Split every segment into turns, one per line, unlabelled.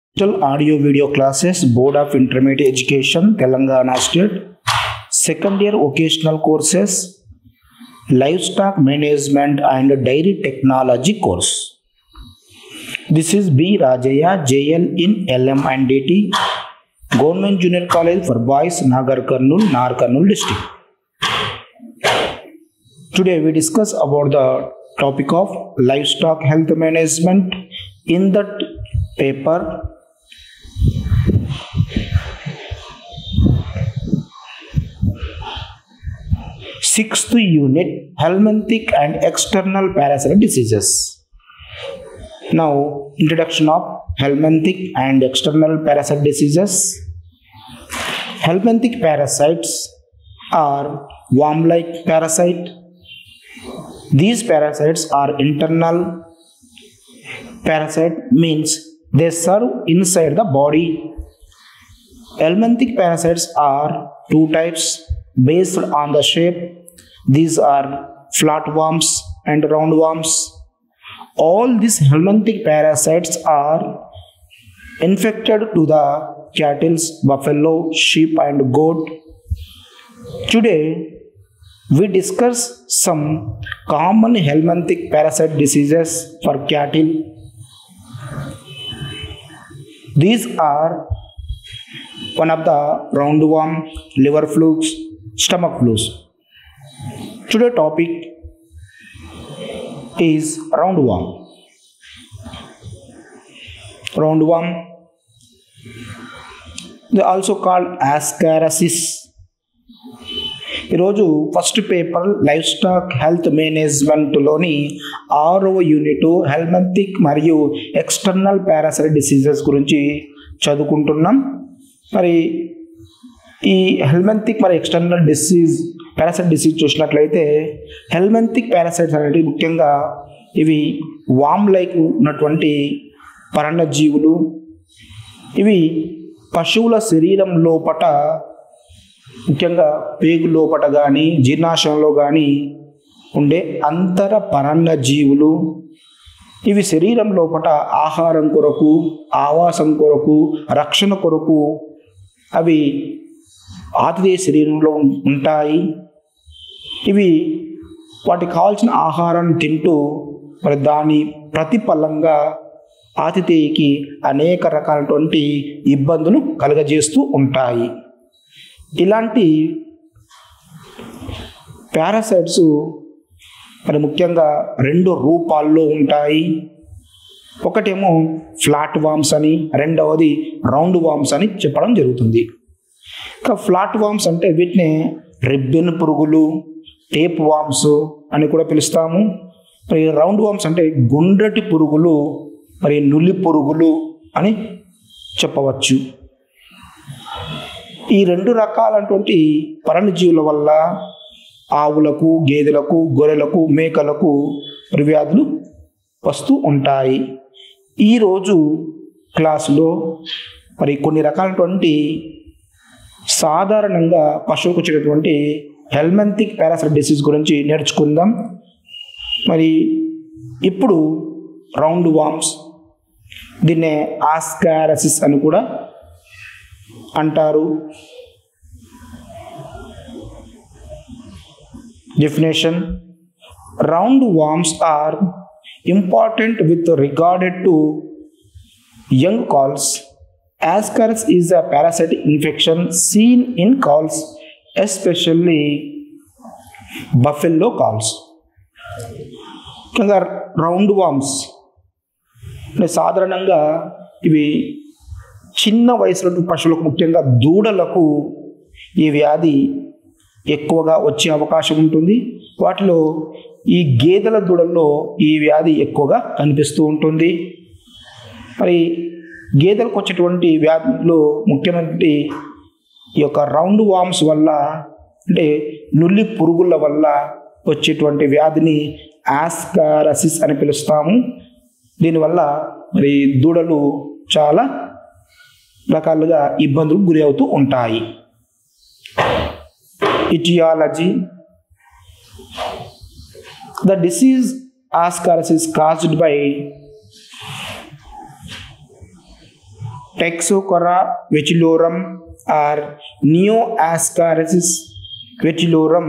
Digital audio video classes board of intermediate education telangana state second year vocational courses livestock management and dairy technology course this is b rajaya jl in lm and dt government junior college for boys nagar karnool nar karnool district today we discuss about the topic of livestock health management in that paper sixth unit helminthic and external parasitic diseases now introduction of helminthic and external parasite diseases helminthic parasites are worm like parasite these parasites are internal parasite means they serve inside the body helminthic parasites are two types based on the shape these are flatworms and roundworms all these helminthic parasites are infected to the cattle buffalo sheep and goat today we discuss some common helminthic parasite diseases for cattle these are one of the roundworm liver flukes stomach flus today topic is roundworm roundworm they also called ascariasis ఈరోజు first paper life stock health మేనేజ్మెంట్లోని ఆరవ unit హెల్మెంతిక్ మరియు external parasite diseases గురించి చదువుకుంటున్నాం మరి ఈ హెల్మెంతిక్ మరి external disease parasite disease చూసినట్లయితే హెల్మెంతిక్ పారాసైట్స్ అనేవి ముఖ్యంగా ఇవి వామ్ లైక్ ఉన్నటువంటి పరణజీవులు ఇవి పశువుల శరీరం లోపట ముఖ్యంగా పేగు లోపట కానీ జీర్ణాశయంలో కానీ ఉండే అంతర పరాన్న జీవులు ఇవి శరీరం లోపట ఆహారం కొరకు ఆవాసం కొరకు రక్షణ కొరకు అవి ఆతిథేయ శరీరంలో ఉంటాయి ఇవి వాటికి కావాల్సిన ఆహారాన్ని తింటూ మరి దాని ప్రతిఫలంగా ఆతిథేయకి అనేక రకాలటువంటి ఇబ్బందులు కలుగజేస్తూ ఉంటాయి ఇలాంటి పారాసైట్స్ మరి ముఖ్యంగా రెండు రూపాల్లో ఉంటాయి ఒకటేమో ఫ్లాట్ వామ్స్ అని రెండవది రౌండ్ వామ్స్ అని చెప్పడం జరుగుతుంది ఇంకా ఫ్లాట్ వామ్స్ అంటే వీటిని రిబ్బెన్ పురుగులు టేప్ వామ్స్ అని కూడా పిలుస్తాము మరి రౌండ్ వామ్స్ అంటే గుండ్రటి పురుగులు మరి నులి పురుగులు అని చెప్పవచ్చు ఈ రెండు రకాలైనటువంటి పరణజీవుల వల్ల ఆవులకు గేదెలకు గొర్రెలకు మేకలకు వ్యాధులు వస్తూ ఉంటాయి ఈరోజు క్లాసులో మరి కొన్ని రకాలైనటువంటి సాధారణంగా పశువుకు వచ్చేటటువంటి హెల్మెంతిక్ పారాసైట్ డిసీజ్ గురించి నేర్చుకుందాం మరి ఇప్పుడు రౌండ్ వామ్స్ దీన్నే ఆస్కారసిస్ అని కూడా అంటారు definition round worms are important with regarded to young calls ascaris is a parasitic infection seen in calls especially buffalo calls ముఖ్యంగా రౌండ్ వామ్స్ అంటే సాధారణంగా ఇవి చిన్న వయసులో పశువులకు ముఖ్యంగా దూడలకు ఈ వ్యాధి ఎక్కువగా వచ్చే అవకాశం ఉంటుంది వాటిలో ఈ గేదెల దూడల్లో ఈ వ్యాధి ఎక్కువగా కనిపిస్తూ ఉంటుంది మరి గేదెలకు వచ్చేటువంటి వ్యాధులు ముఖ్యమైనటువంటి ఈ యొక్క రౌండ్ వామ్స్ వల్ల అంటే నుల్లి పురుగుల వల్ల వచ్చేటువంటి వ్యాధిని ఆస్కారసిస్ అని పిలుస్తాము దీనివల్ల మరి దూడలు చాలా రకాలుగా ఇబ్బందులకు గురి అవుతూ ఉంటాయి etiology the disease ascaris is caused by Toxocara vitulorum or neo ascariasis vitulorum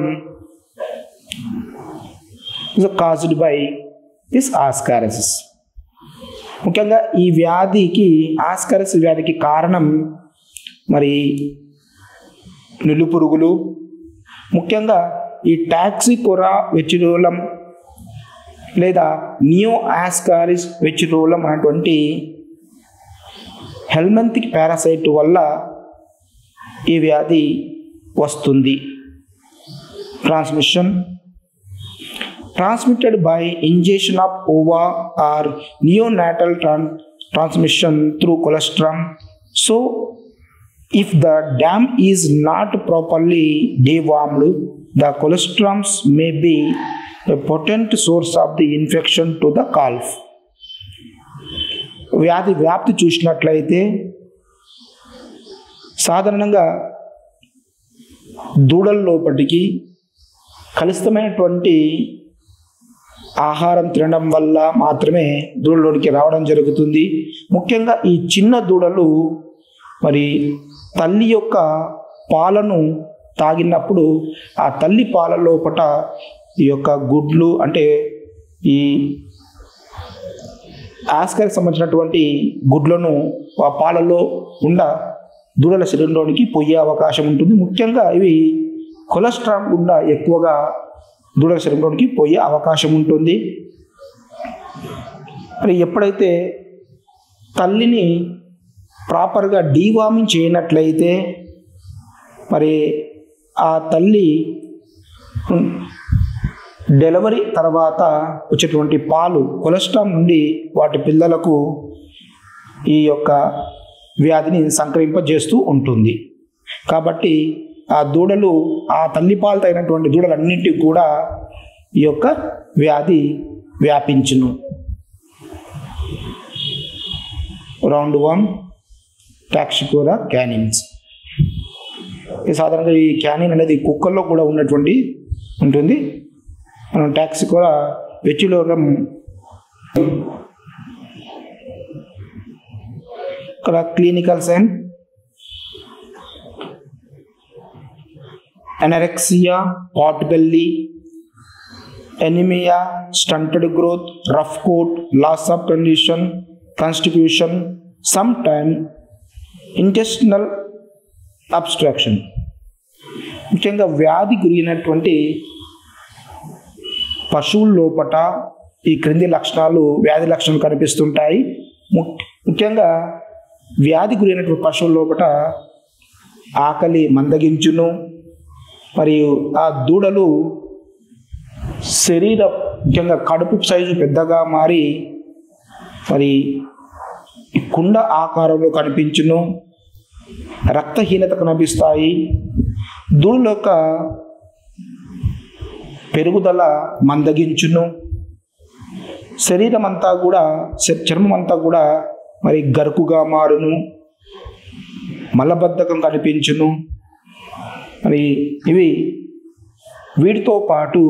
caused by this ascariasis ముఖ్యంగా ఈ వ్యాధికి ఆస్కరస్ వ్యాధికి కారణం మరి నులు పురుగులు ముఖ్యంగా ఈ టాక్సికొరా వెచిరోలం లేదా నియో ఆస్కారిస్ వెచిరోలం అనేటువంటి హెల్మంతిక్ పారాసైట్ వల్ల ఈ వ్యాధి వస్తుంది transmission transmitted by ingestion of ova or neonatal tran- transmission through colostrum. So, if the dam is not properly dewormed, the colostrums may be a potent source of the infection to the calf. వ్యాధి వ్యాప్తి చూసినట్లయితే సాధారణంగా దూడల లోపటికి కలుషితమైనటువంటి ఆహారం తినడం వల్ల మాత్రమే దూడలోనికి రావడం జరుగుతుంది ముఖ్యంగా ఈ చిన్న దూడలు మరి తల్లి యొక్క పాలను తాగినప్పుడు ఆ తల్లి పాల లోపట ఈ యొక్క గుడ్లు అంటే ఈ ఆస్కర్కి సంబంధించినటువంటి గుడ్లను ఆ పాలలో ఉండ దూడల శరీరంలోనికి పోయే అవకాశం ఉంటుంది ముఖ్యంగా ఇవి కొలెస్ట్రాల్ గుండా ఎక్కువగా దూడల శరీరంలోనికి పోయే అవకాశం ఉంటుంది మరి ఎప్పుడైతే తల్లిని ప్రాపర్గా డీవార్మింగ్ చేయనట్లయితే మరి ఆ తల్లి డెలివరీ తర్వాత వచ్చేటువంటి పాలు కొలెస్ట్రాల్ నుండి వాటి పిల్లలకు ఈ యొక్క వ్యాధిని సంక్రమింపజేస్తూ ఉంటుంది కాబట్టి ఆ దూడలు ఆ తల్లిపాలు తగినటువంటి దూడలన్నింటికి కూడా ఈ యొక్క వ్యాధి వ్యాపించును రౌండ్ వన్ టాక్సికోరా క్యానిన్స్ ఈ సాధారణంగా ఈ క్యానిన్ అనేది కుక్కల్లో కూడా ఉన్నటువంటి ఉంటుంది మనం టాక్సికోరా వెచ్చిలోరం ఇక్కడ clinical sign anorexia, pot belly, anemia, stunted growth, rough coat, loss of condition, constipation, sometime intestinal obstruction. ముఖ్యంగా వ్యాధి గురినటువంటి పశువుల లోపట ఈ క్రింది లక్షణాలు వ్యాధి లక్షణాలు కనిపిస్తుంటాయి ము- ముఖ్యంగా వ్యాధి గురైనటువంటి పశువుల లోపట ఆకలి మందగించును మరియు ఆ దూడలు శరీర ముఖ్యంగా కడుపు సైజు పెద్దగా మారి మరి ఈ కుండ ఆకారంలో కనిపించును రక్తహీనత కనిపిస్తాయి దూడల యొక్క పెరుగుదల మందగించును శరీరం అంతా కూడా శ- చర్మం అంతా కూడా మరి గరుకుగా మారును మలబద్ధకం కనిపించును మరి ఇవి వీటితో పాటు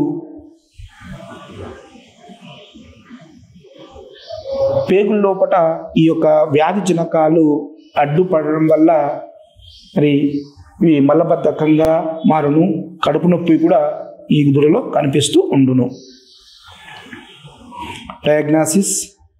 పేగుల లోపట ఈ యొక్క వ్యాధి జనకాలు అడ్డుపడడం వల్ల మరి ఇవి మలబద్ధకంగా మారును కడుపు నొప్పి కూడా ఈ దురలో కనిపిస్తూ ఉండును diagnosis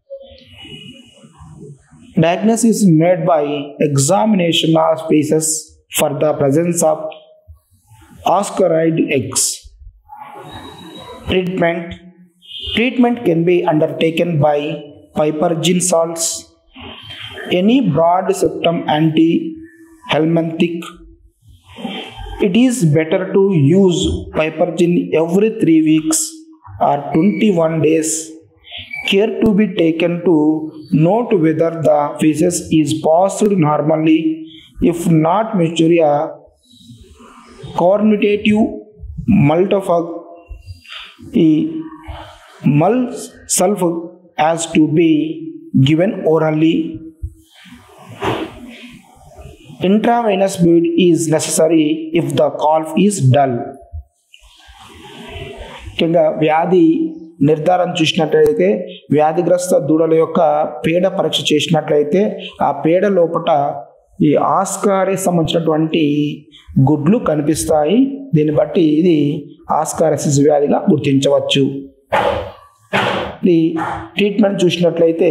Diagnosis is made by examination of species for the presence of ascaroid eggs. Treatment Treatment can be undertaken by pipergin salts, any broad septum anti-helminthic. It is better to use pipergin every 3 weeks or 21 days care to be taken to note whether the feces is passed normally if not maturia coordinative multifug ఈ మల్ సల్ఫ్ has to be given orally intravenous fluid is necessary if the calf is dull ముఖ్యంగా వ్యాధి నిర్ధారణ చూసినట్లయితే వ్యాధిగ్రస్త దూడల యొక్క పేడ పరీక్ష చేసినట్లయితే ఆ పేడ లోపట ఈ ఆస్కారికి సంబంధించినటువంటి గుడ్లు కనిపిస్తాయి దీన్ని బట్టి ఇది ఆస్కారసిస్ వ్యాధిగా గుర్తించవచ్చు ఈ ట్రీట్మెంట్ చూసినట్లయితే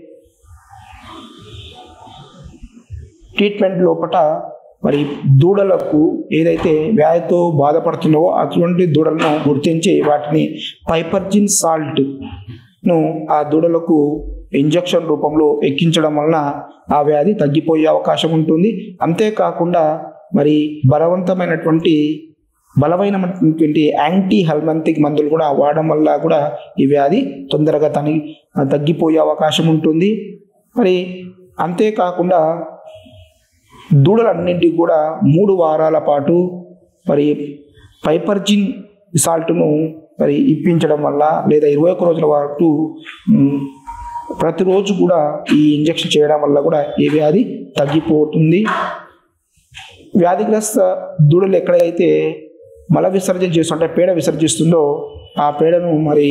ట్రీట్మెంట్ లోపట మరి దూడలకు ఏదైతే వ్యాధితో బాధపడుతున్నావో అటువంటి దూడలను గుర్తించి వాటిని పైపర్జిన్ సాల్ట్ను ఆ దూడలకు ఇంజెక్షన్ రూపంలో ఎక్కించడం వలన ఆ వ్యాధి తగ్గిపోయే అవకాశం ఉంటుంది అంతేకాకుండా మరి బలవంతమైనటువంటి బలమైనటువంటి యాంటీ హెల్మంతిక్ మందులు కూడా వాడడం వల్ల కూడా ఈ వ్యాధి తొందరగా తని తగ్గిపోయే అవకాశం ఉంటుంది మరి అంతేకాకుండా దూడలన్నింటికి కూడా మూడు వారాల పాటు మరి పైపర్జిన్ సాల్ట్ను మరి ఇప్పించడం వల్ల లేదా ఇరవై ఒక్క రోజుల పాటు మ్, ప్రతిరోజు కూడా ఈ ఇంజెక్షన్ చేయడం వల్ల కూడా ఈ వ్యాధి తగ్గిపోతుంది వ్యాధిగ్రస్త దూడలు ఎక్కడైతే మల విసర్జన చేస్తుంటే పేడ విసర్జిస్తుందో ఆ పేడను మరి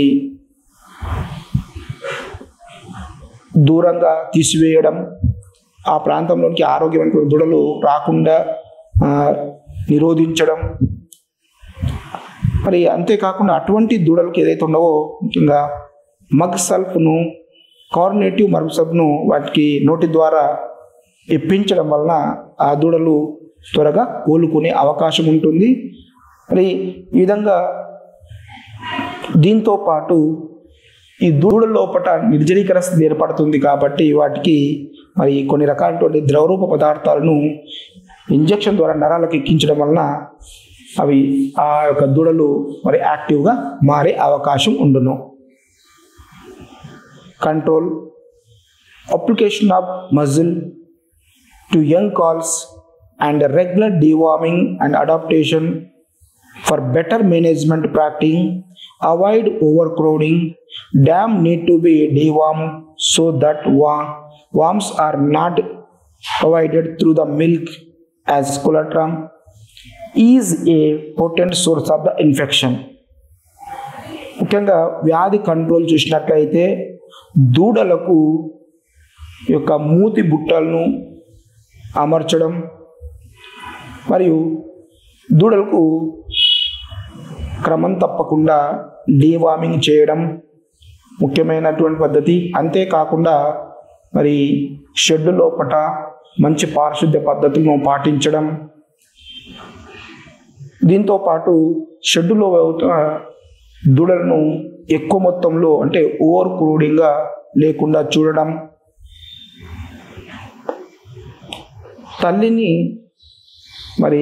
దూరంగా తీసివేయడం ఆ ప్రాంతంలోనికి ఆరోగ్యమైనటువంటి దూడలు రాకుండా ఆ, నిరోధించడం మరి అంతేకాకుండా అటువంటి దూడలకు ఏదైతే ఉండవో ముఖ్యంగా మగ్ సల్ఫ్ను కార్నేటివ్ మరుగు సల్ఫ్ను వాటికి నోటి ద్వారా ఇప్పించడం వలన ఆ దూడలు త్వరగా కోలుకునే అవకాశం ఉంటుంది మరి ఈ విధంగా దీంతో పాటు ఈ దూడల లోపల నిర్జలీకరణ స్థితి ఏర్పడుతుంది కాబట్టి వాటికి మరి కొన్ని రకాలటువంటి ద్రవరూప పదార్థాలను ఇంజెక్షన్ ద్వారా నరాలకు ఎక్కించడం వలన అవి ఆ యొక్క దూడలు మరి యాక్టివ్గా మారే అవకాశం ఉండును control application of muzzle to young calves and regular deworming and adaptation for better management practice avoid overcrowding dam need to be dewormed so that wa- worms are not provided through the milk as collateral is a potent source of the infection ముఖ్యంగా వ్యాధి control చూసినట్లయితే దూడలకు ఈ యొక్క మూతి బుట్టలను అమర్చడం మరియు దూడలకు క్రమం తప్పకుండా డీవార్మింగ్ చేయడం ముఖ్యమైనటువంటి పద్ధతి అంతేకాకుండా మరి షెడ్ లోపట మంచి పారిశుద్ధ్య పద్ధతులను పాటించడం దీంతో పాటు షెడ్డులో అవుతున్న దూడలను ఎక్కువ మొత్తంలో అంటే ఓవర్ క్రూడింగ్గా లేకుండా చూడడం తల్లిని మరి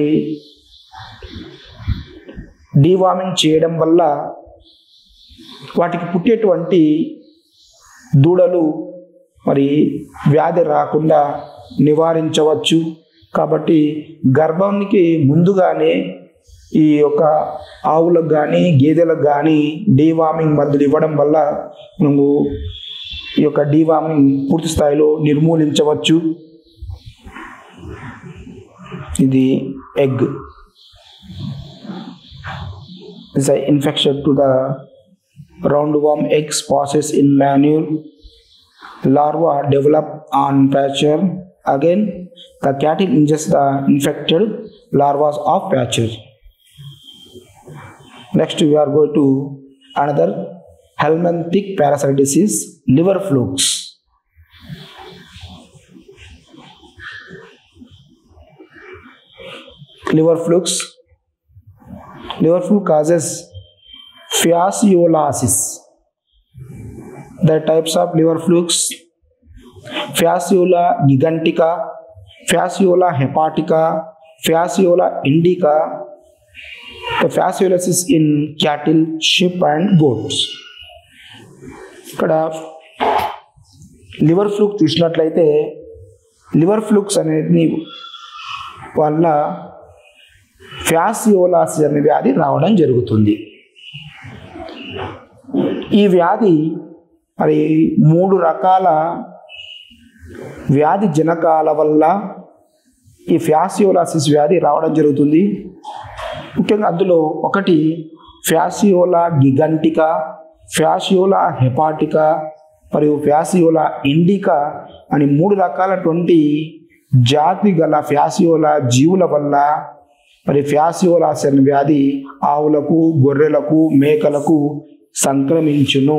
డీవార్మింగ్ చేయడం వల్ల వాటికి పుట్టేటువంటి దూడలు మరి వ్యాధి రాకుండా నివారించవచ్చు కాబట్టి గర్భానికి ముందుగానే ఈ యొక్క ఆవులకు కానీ గేదెలకు కానీ డీవార్మింగ్ మందులు ఇవ్వడం వల్ల మనము ఈ యొక్క డీవార్మింగ్ పూర్తి స్థాయిలో నిర్మూలించవచ్చు ఇది egg is an infection to the roundworm eggs passes in manure larva develop on pasture again the cattle ingest the infected larvae of pasture next we are going to another helminthic parasite disease liver flukes liver flukes liver fluke causes fasciolasis. The types of liver flukes Fasciola gigantica, Fasciola hepatica, Fasciola indica. The fasciolasis in cattle, sheep and goats. ఇక్కడ liver fluke చూసినట్లయితే liver flukes అనేది వల్ల ఫ్యాసియోలాసిస్ అనే వ్యాధి రావడం జరుగుతుంది ఈ వ్యాధి మరి మూడు రకాల వ్యాధి జనకాల వల్ల ఈ ఫ్యాసియోలాసిస్ వ్యాధి రావడం జరుగుతుంది ముఖ్యంగా అందులో ఒకటి ఫ్యాసియోలా గిగంటికా ఫ్యాసియోలా హెపాటికా మరియు ఫ్యాసియోలా ఇండికా అని మూడు రకాలటువంటి జాతి గల ఫ్యాసియోలా జీవుల వల్ల మరి ఫ్యాసియోలాస్ అనే వ్యాధి ఆవులకు గొర్రెలకు మేకలకు సంక్రమించును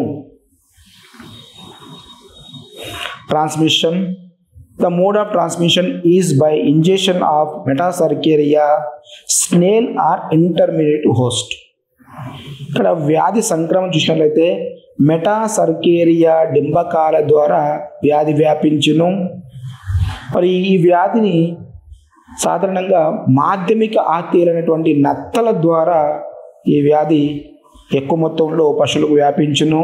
transmission the mode of transmission is by injection of metacercaria snail or intermediate host ఇక్కడ వ్యాధి సంక్రమణ చూసినట్లయితే మెటాసర్కేరియా డింబకాల ద్వారా వ్యాధి వ్యాపించును మరి ఈ వ్యాధిని సాధారణంగా మాధ్యమిక ఆత్మీయులైనటువంటి నత్తల ద్వారా ఈ వ్యాధి ఎక్కువ మొత్తంలో పశువులకు వ్యాపించును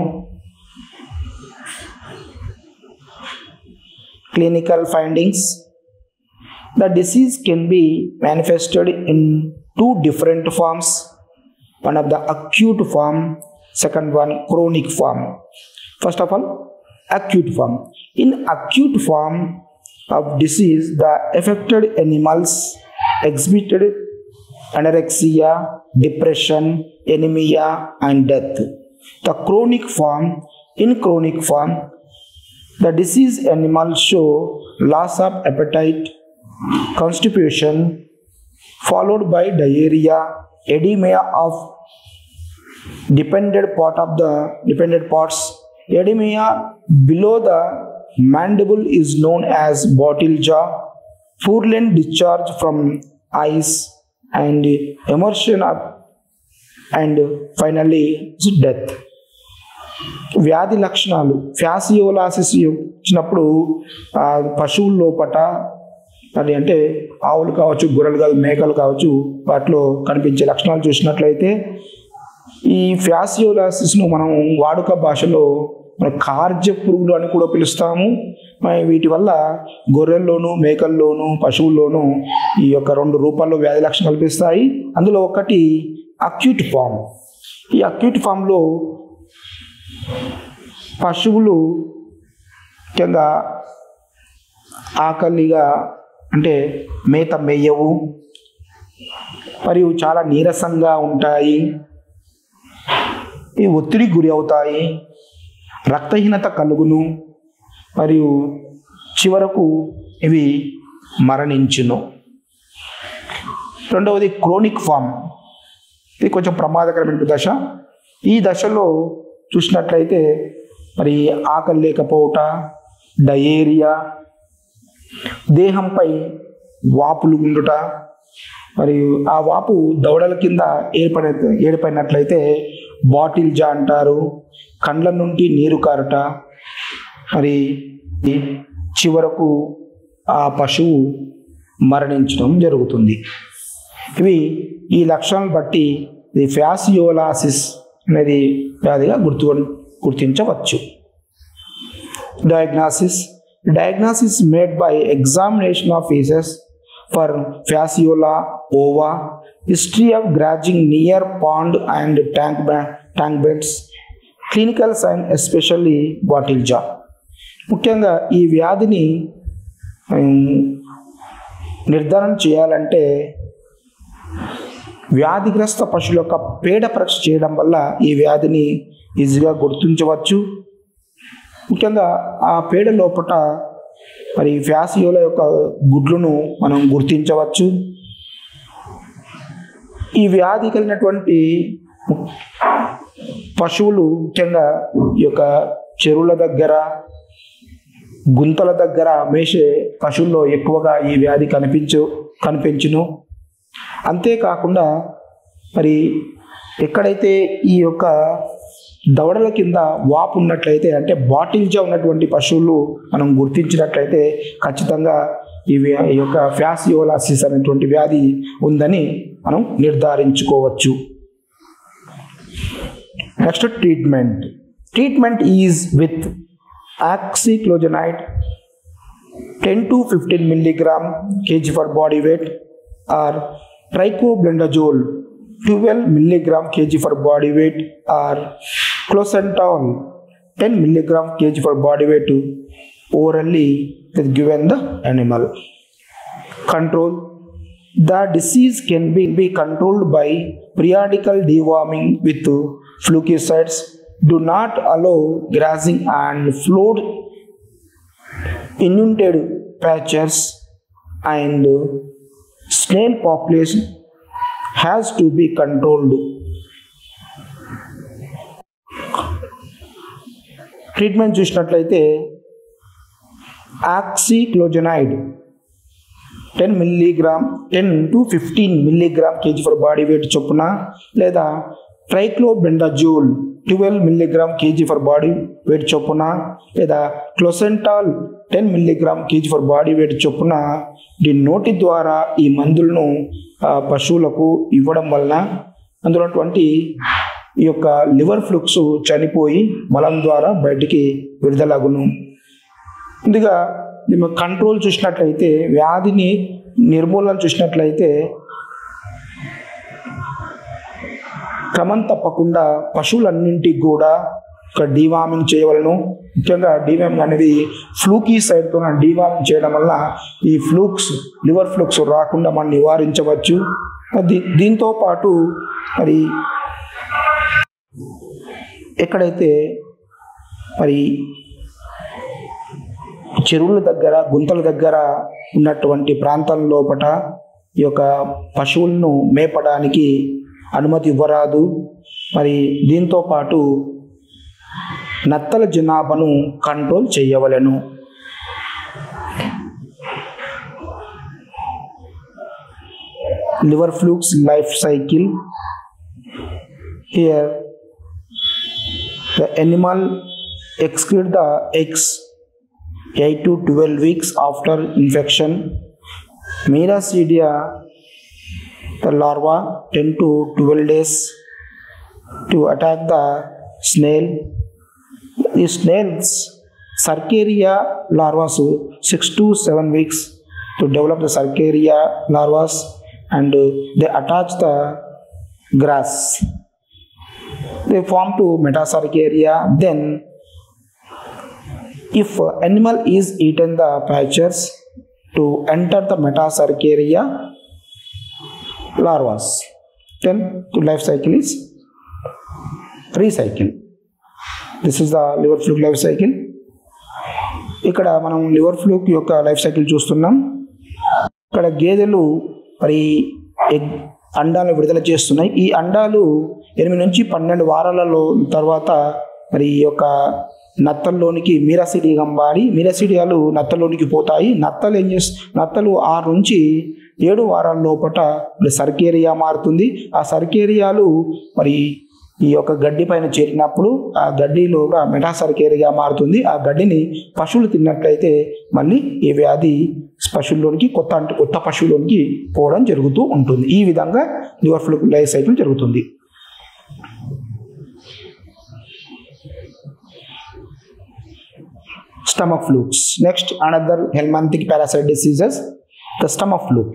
clinical findings the disease can be manifested in two different forms one of the acute form second one chronic form first of all acute form in acute form of disease the affected animals exhibited anorexia depression anemia and death the chronic form in chronic form the diseased animals show loss of appetite, constipation, followed by diarrhea, edema of dependent part of the dependent parts. Edema below the mandible is known as bottle jaw. Purulent discharge from eyes and immersion of and finally death. వ్యాధి లక్షణాలు ఫ్యాసియోలాసిస్ వచ్చినప్పుడు ఆ పశువుల లోపట అది అంటే ఆవులు కావచ్చు గొర్రెలు కావచ్చు మేకలు కావచ్చు వాటిలో కనిపించే లక్షణాలు చూసినట్లయితే ఈ ఫ్యాసియోలాసిస్ను మనం వాడుక భాషలో మన కార్జ పురుగులు అని కూడా పిలుస్తాము మరి వీటి వల్ల గొర్రెల్లోను మేకల్లోను పశువుల్లోనూ ఈ యొక్క రెండు రూపాల్లో వ్యాధి లక్షణాలు కనిపిస్తాయి అందులో ఒకటి అక్యూట్ ఫామ్ ఈ అక్యూట్ ఫామ్లో పశువులు ముఖ్యంగా ఆకలిగా అంటే మేత మేయవు మరియు చాలా నీరసంగా ఉంటాయి ఈ ఒత్తిడికి గురి అవుతాయి రక్తహీనత కలుగును మరియు చివరకు ఇవి మరణించును రెండవది క్రోనిక్ ఫామ్ ఇది కొంచెం ప్రమాదకరమైన దశ ఈ దశలో చూసినట్లయితే మరి ఆకలి లేకపోవట డయేరియా దేహంపై వాపులు ఉండుట మరియు ఆ వాపు దవడల కింద ఏర్పడి ఏర్పడినట్లయితే బాటిల్ జా అంటారు కండ్ల నుండి నీరు కారుట మరి చివరకు ఆ పశువు మరణించడం జరుగుతుంది ఇవి ఈ లక్షణాలను బట్టి ఇది ఫ్యాసియోలాసిస్ అనేది వ్యాధిగా గుర్తు గుర్తించవచ్చు diagnosis diagnosis made by examination of faeces for Fasciola ova history of grazing near pond and tank tank beds clinical sign especially bottle jaw ముఖ్యంగా ఈ వ్యాధిని నిర్ధారణ చేయాలంటే వ్యాధిగ్రస్త పశువుల యొక్క పేడ పరీక్ష చేయడం వల్ల ఈ వ్యాధిని ఈజీగా గుర్తించవచ్చు ముఖ్యంగా ఆ పేడ లోపల మరి ఫ్యాసియోల యొక్క గుడ్లను మనం గుర్తించవచ్చు ఈ వ్యాధి కలిగినటువంటి పశువులు ముఖ్యంగా ఈ యొక్క చెరువుల దగ్గర గుంతల దగ్గర మేసే పశువుల్లో ఎక్కువగా ఈ వ్యాధి కనిపించు కనిపించును అంతేకాకుండా మరి ఎక్కడైతే ఈ యొక్క దవడల కింద వాపు ఉన్నట్లయితే అంటే బాటిల్జా ఉన్నటువంటి పశువులు మనం గుర్తించినట్లయితే ఖచ్చితంగా ఈ వ్యా- ఈ యొక్క ఫ్యాసియోలాసిస్ అనేటువంటి వ్యాధి ఉందని మనం నిర్ధారించుకోవచ్చు next treatment treatment is with oxyclozanide ten to fifteen milligram KG per body weight or triclabendazole twelve milligram KG per body weight or closantel ten milligram KG per body weight orally is given the animal control the disease can be, be controlled by periodical deworming with fungicides do not allow grazing and flood inundated patches and snail population has to be controlled. Treatment చూసినట్లయితే oxyclozanide ten milligram ten to fifteen milligram KG per body weight చొప్పున లేదా triclabendazole twelve milligram KG per body weight చొప్పున లేదా closantel ten milligram KG per body weight చొప్పున దీని నోటి ద్వారా ఈ మందులను ఆ, పశువులకు ఇవ్వడం వలన అందులో ఉన్నటువంటి ఈ యొక్క లివర్ ఫ్లూక్స్ చనిపోయి మలం ద్వారా బయటికి విడుదలగును ముందుగా దీని కంట్రోల్ చూసినట్లయితే వ్యాధిని నిర్మూలన చూసినట్లయితే క్రమం తప్పకుండా పశువులన్నింటికి కూడా ఒక డీవామింగ్ చేయవలను ముఖ్యంగా డీవామింగ్ అనేది ఫ్లూకీ సైడ్తో డీవామింగ్ చేయడం వల్ల ఈ ఫ్లూక్స్ లివర్ ఫ్లూక్స్ రాకుండా మనం నివారించవచ్చు దీ దీంతో పాటు మరి ఎక్కడైతే మరి చెరువుల దగ్గర గుంతల దగ్గర ఉన్నటువంటి ప్రాంతం లోపట ఈ యొక్క పశువులను మేపడానికి అనుమతి ఇవ్వరాదు మరి దీంతో పాటు నత్తల జనాభాను కంట్రోల్ చేయవలెను liver flukes life cycle here the animal excrete the eggs 8 to 12 weeks after infection Miracidia the larva 10 to 12 days to attack the snail the snails Cercaria larvas 6 to 7 weeks to develop the Cercaria larvas and uh, they attach the grass they form to metacercaria then if animal is eaten the patches to enter the metacercaria larvas then the life cycle is recycle this is the liver fluke life cycle ఇక్కడ మనం liver fluke యొక్క life cycle చూస్తున్నాం ఇక్కడ గేదెలు మరి egg అండాలను విడుదల చేస్తున్నాయి ఈ అండాలు ఎనిమిది నుంచి పన్నెండు వారాలలో తర్వాత మరి ఈ యొక్క నత్తల్లోనికి మీరసిడి గంబాడి మీరసిడియాలు నత్తలోనికి పోతాయి నత్తలు ఏం చేస్ నత్తలు ఆరు నుంచి ఏడు వారాల లోపట మరి సర్కేరియా మారుతుంది ఆ సర్కేరియాలు మరి ఈ యొక్క గడ్డి పైన చేరినప్పుడు ఆ గడ్డిలో మెటాసర్కేరియా మారుతుంది ఆ గడ్డిని పశువులు తిన్నట్లయితే మళ్ళీ ఈ వ్యాధి పశువుల్లోనికి కొత్త అంటే కొత్త పశువులోనికి పోవడం జరుగుతూ ఉంటుంది ఈ విధంగా లివర్ ఫ్లూ లైఫ్ సైకిల్ జరుగుతుంది stomach flukes next another helminthic parasite diseases the stomach fluke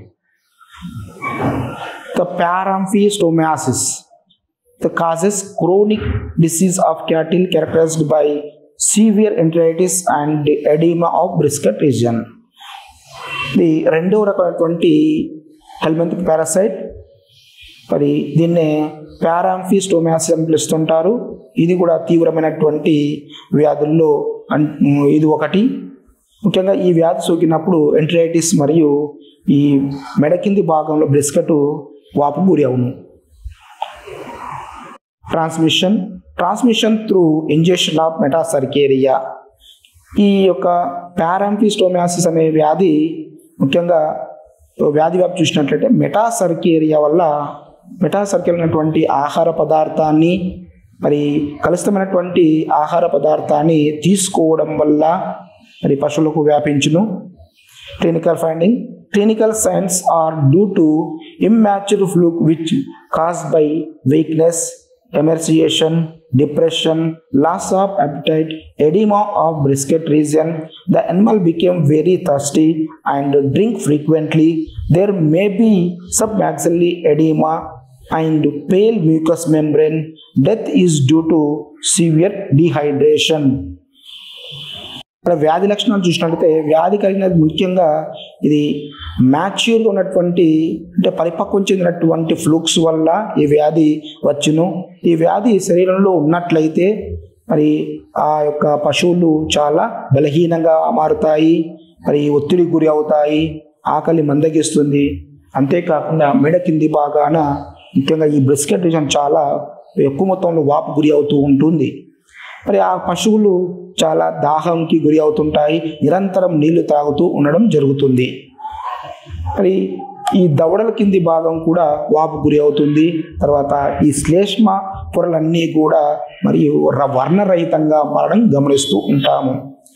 the paramphistomiasis the causes chronic disease of cattle characterized by severe enteritis and edema of brisket region ఇది రెండవ రకమైనటువంటి హెల్మెంతిక్ parasite మరి దీన్నే పారాంఫిస్టోమాసిస్ అని పిలుస్తుంటారు ఇది కూడా తీవ్రమైనటువంటి వ్యాధుల్లో అన్- ఇది ఒకటి ముఖ్యంగా ఈ వ్యాధి సోకినప్పుడు ఎంట్రైటిస్ మరియు ఈ మెడ కింది భాగంలో బ్రిస్కట్ వాపు గురి అవును transmission transmission through injection of metacercaria ఈ యొక్క పారాంఫిస్టోమాసిస్ అనే వ్యాధి ముఖ్యంగా వ్యాధి వ్యాప్తి చూసినట్లయితే మెటాసర్కేరియా వల్ల మెటాసర్కేరియా అనేటువంటి ఆహార పదార్థాన్ని మరి కలుషితమైనటువంటి ఆహార పదార్థాన్ని తీసుకోవడం వల్ల మరి పశువులకు వ్యాపించును clinical finding clinical signs are due to immature fluke which caused by weakness emaciation depression loss of appetite edema of brisket region the animal became very thirsty and drink frequently there may be submaxillary edema and pale mucous membrane death is due to severe dehydration ఇక్కడ వ్యాధి లక్షణాలు చూసినట్లయితే వ్యాధి కలిగినది ముఖ్యంగా ఇది మ్యాచ్యూర్గా ఉన్నటువంటి అంటే పరిపక్వం చెందినటువంటి ఫ్లూక్స్ వల్ల ఈ వ్యాధి వచ్చును ఈ వ్యాధి శరీరంలో ఉన్నట్లయితే మరి ఆ యొక్క పశువులు చాలా బలహీనంగా మారుతాయి మరి ఒత్తిడికి గురి అవుతాయి ఆకలి మందగిస్తుంది అంతేకాకుండా మెడ కింది భాగాన ముఖ్యంగా ఈ బ్రిస్కెట్ రీజన్ చాలా ఎక్కువ మొత్తంలో వాపు గురి అవుతూ ఉంటుంది మరి ఆ పశువులు చాలా దాహంకి గురి అవుతుంటాయి నిరంతరం నీళ్లు తాగుతూ ఉండడం జరుగుతుంది మరి ఈ దవడల కింది భాగం కూడా వాపు గురి అవుతుంది తర్వాత ఈ శ్లేష్మ పొరలన్నీ కూడా మరియు ర- వర్ణరహితంగా మారడం గమనిస్తూ ఉంటాము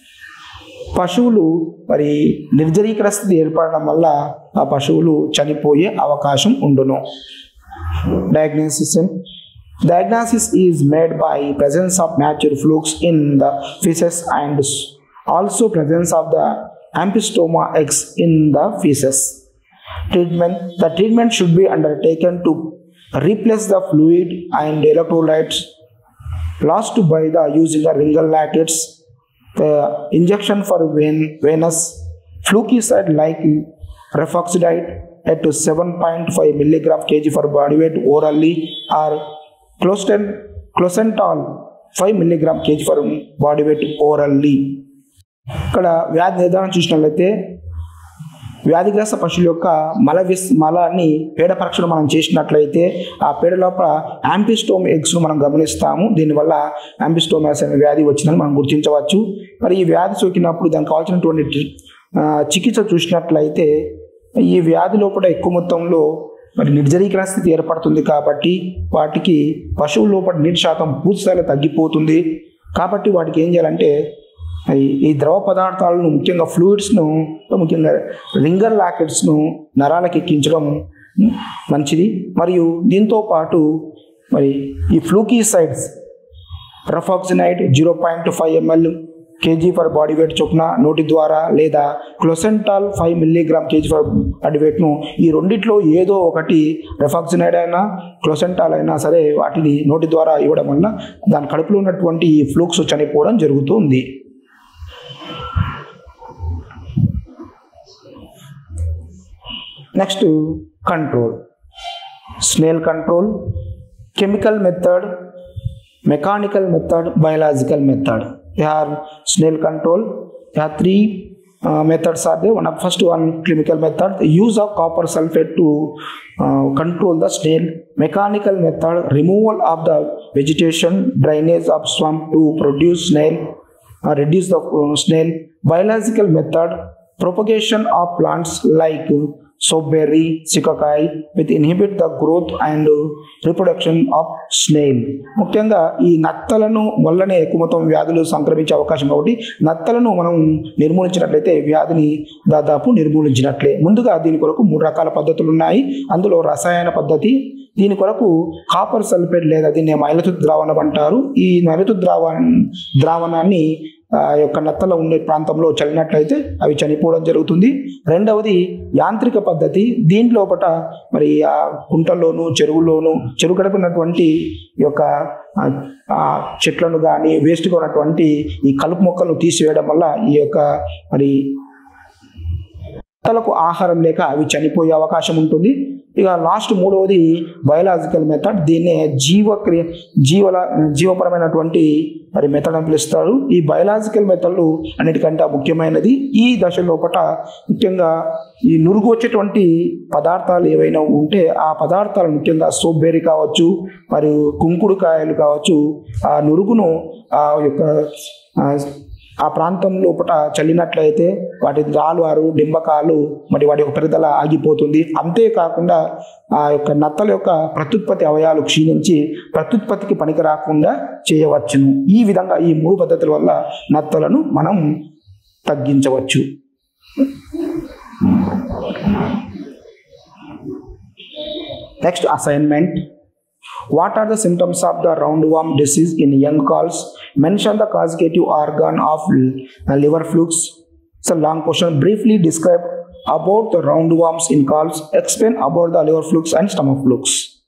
పశువులు మరి నిర్జరీకర స్థితి ఏర్పడడం వల్ల ఆ పశువులు చనిపోయే అవకాశం ఉండును diagnosis diagnosis is made by presence of natural flukes in the feces and s- also presence of the ampistoma eggs in the feces treatment the treatment should be undertaken to replace the fluid and electrolytes lost by the using the ringal latex the injection for vein, venous fluticide like refoxidide at 7.5 milligram kg for body weight orally or closten, closental 5 milligram kg for body weight orally ఇక్కడ వ్యాధి నిర్ధారణ చూసినట్లయితే వ్యాధిగ్రస్త పశువుల యొక్క మల విస్ మలాన్ని పేడ పరీక్షలు మనం చేసినట్లయితే ఆ పేడ లోపల యాంపిస్టోమ్ ఎగ్స్ను మనం గమనిస్తాము దీనివల్ల యాంపిస్టోమాస్ అనే వ్యాధి వచ్చిందని మనం గుర్తించవచ్చు మరి ఈ వ్యాధి సోకినప్పుడు దానికి కావాల్సినటువంటి ట్రీ- ఆ, చికిత్స చూసినట్లయితే ఈ వ్యాధి లోపల ఎక్కువ మొత్తంలో మరి నిర్జరీకరణ స్థితి ఏర్పడుతుంది కాబట్టి వాటికి పశువుల లోపల నీటి శాతం పూర్తి స్థాయిలో తగ్గిపోతుంది కాబట్టి వాటికి ఏం చేయాలంటే మరి ఈ ద్రవ పదార్థాలను ముఖ్యంగా ఫ్లూయిడ్స్ను ముఖ్యంగా రింగర్ లాకెట్స్ను నరాలకు ఎక్కించడం మంచిది మరియు దీంతో పాటు మరి ఈ flukicides rafoxanide zero point five ML KG per body weight చొప్పున నోటి ద్వారా లేదా closantel five milligram KG per body వెయిట్ను ఈ రెండిట్లో ఏదో ఒకటి రెఫాక్సినైడ్ అయినా క్లోసెంటాల్ అయినా సరే వాటిని నోటి ద్వారా ఇవ్వడం వల్ల దాని కడుపులో ఉన్నటువంటి ఈ ఫ్లూక్స్ చనిపోవడం జరుగుతుంది next control snail control chemical method mechanical method biological method they are snail control there are three uh, methods are there one of first one chemical method the use of copper sulfate to uh, control the snail mechanical method removal of the vegetation drainage of swamp to produce snail uh, reduce the uh, snail biological method propagation of plants like soapberry sikakai with inhibit the growth and reproduction of snail ముఖ్యంగా ఈ నత్తలను వల్లనే ఎక్కువ మొత్తం వ్యాధులు సంక్రమించే అవకాశం కాబట్టి నత్తలను మనం నిర్మూలించినట్లయితే వ్యాధిని దాదాపు నిర్మూలించినట్లే ముందుగా దీని కొరకు మూడు రకాల పద్ధతులు ఉన్నాయి అందులో రసాయన పద్ధతి దీని కొరకు కాపర్ సల్ఫేట్ లేదా దీన్ని మైలతు ద్రావణం అంటారు ఈ మైలతు ద్రావ ద్రావణాన్ని ఆ యొక్క నత్తల ఉండే ప్రాంతంలో చల్లినట్లయితే అవి చనిపోవడం జరుగుతుంది రెండవది యాంత్రిక పద్ధతి దీంట్లోపట మరి ఆ కుంటల్లోను చెరువులోను చెరువు గడిపినటువంటి ఈ యొక్క ఆ, ఆ చెట్లను కానీ వేస్ట్గా ఉన్నటువంటి ఈ కలుపు మొక్కలను తీసివేయడం వల్ల ఈ యొక్క మరి మొక్కలకు ఆహారం లేక అవి చనిపోయే అవకాశం ఉంటుంది ఇక లాస్ట్ మూడవది బయోలాజికల్ మెథడ్ దీన్నే జీవక్రియ జీవల జీవపరమైనటువంటి మరి మెథడ్ అని పిలుస్తారు ఈ బయోలాజికల్ మెథడ్లు అన్నిటికంటే ముఖ్యమైనది ఈ దశ లోపట ముఖ్యంగా ఈ నురుగు వచ్చేటువంటి పదార్థాలు ఏవైనా ఉంటే ఆ పదార్థాలు ముఖ్యంగా సోబ్బేరి కావచ్చు మరియు కుంకుడుకాయలు కావచ్చు ఆ నురుగును ఆ యొక్క ఆ, ఆ ప్రాంతం లోపల చల్లినట్లయితే వాటి రాలువారు డింబకాలు మరి వాటి యొక్క పెరుగుదల ఆగిపోతుంది అంతేకాకుండా ఆ యొక్క నత్తల యొక్క ప్రత్యుత్పత్తి అవయాలు క్షీణించి ప్రత్యుత్పత్తికి పనికి రాకుండా చేయవచ్చును ఈ విధంగా ఈ మూడు పద్ధతుల వల్ల నత్తలను మనం తగ్గించవచ్చు next assignment What are the symptoms of the roundworm disease in young calves? Mention the causative organ of l- liver flukes. It's a long question. Briefly describe about the roundworms in calves. Explain about the liver flukes and stomach flukes.